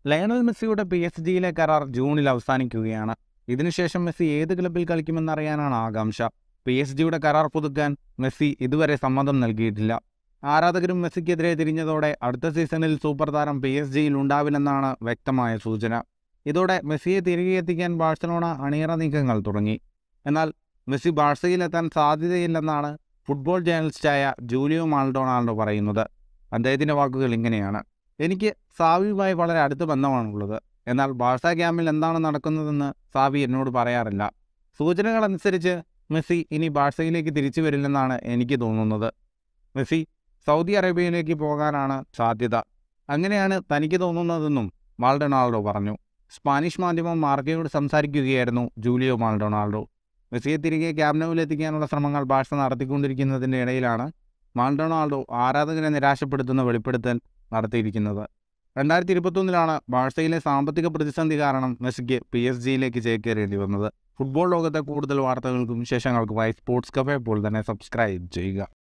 Lionel മെസ്സിയുടെ P S ജിയിലെ കരാർ ജൂണിൽ അവസാനിക്കുകയാണ് ഇതിനുശേഷം മെസ്സി ഏത് ക്ലബിൽ കളിക്കുമെന്നറിയാനാണ് ആകാംക്ഷ പി എസ് ജിയുടെ കരാർ പുതുക്കാൻ മെസ്സി ഇതുവരെ സമ്മതം നൽകിയിട്ടില്ല ആരാധകരും മെസ്സിക്കെതിരെ തിരിഞ്ഞതോടെ അടുത്ത സീസണിൽ സൂപ്പർ താരം പി എസ് ജിയിൽ ഉണ്ടാവില്ലെന്നാണ് വ്യക്തമായ സൂചന ഇതോടെ മെസ്സിയെ തിരികെ എത്തിക്കാൻ ബാഴ്സലോണ അണിയറ നീക്കങ്ങൾ തുടങ്ങി എന്നാൽ മെസ്സി ബാഴ്സയിലെത്താൻ സാധ്യതയില്ലെന്നാണ് ഫുട്ബോൾ ജേർണലിസ്റ്റായ ജൂലിയോ മാൾഡോണാൾഡോ പറയുന്നത് അദ്ദേഹത്തിൻ്റെ വാക്കുകൾ ഇങ്ങനെയാണ് എനിക്ക് സാവിയുമായി വളരെ അടുത്ത ബന്ധമാണുള്ളത് എന്നാൽ ബാഴ്സ ക്യാമ്പിൽ എന്താണ് നടക്കുന്നതെന്ന് സാവി എന്നോട് പറയാറില്ല സൂചനകൾ അനുസരിച്ച് മെസ്സി ഇനി ബാഴ്സയിലേക്ക് തിരിച്ചു വരില്ലെന്നാണ് എനിക്ക് തോന്നുന്നത് മെസ്സി സൗദി അറേബ്യയിലേക്ക് പോകാനാണ് സാധ്യത അങ്ങനെയാണ് തനിക്ക് തോന്നുന്നതെന്നും മാൾഡൊണാൾഡോ പറഞ്ഞു സ്പാനിഷ് മാധ്യമം മാർക്കയോട് സംസാരിക്കുകയായിരുന്നു ജൂലിയോ മാൾഡൊണാൾഡോ മെസ്സിയെ തിരികെ ക്യാമ്നോവിൽ എത്തിക്കാനുള്ള ശ്രമങ്ങൾ ബാഴ്സ നടത്തിക്കൊണ്ടിരിക്കുന്നതിൻ്റെ ഇടയിലാണ് മാൾഡൊണാൾഡോ ആരാധകരെ നിരാശപ്പെടുത്തുന്ന വെളിപ്പെടുത്തൽ നടത്തിയിരിക്കുന്നത് രണ്ടായിരത്തി ഇരുപത്തൊന്നിലാണ് ബാഴ്സയിലെ സാമ്പത്തിക പ്രതിസന്ധി കാരണം മെസ്സിക്ക് പി എസ് ജിയിലേക്ക് ചേക്കേറേണ്ടി വന്നത് ഫുട്ബോൾ ലോകത്തെ കൂടുതൽ വാർത്തകൾക്കും വിശേഷങ്ങൾക്കുമായി സ്പോർട്സ് കഫേ പോൾ തന്നെ സബ്സ്ക്രൈബ് ചെയ്യുക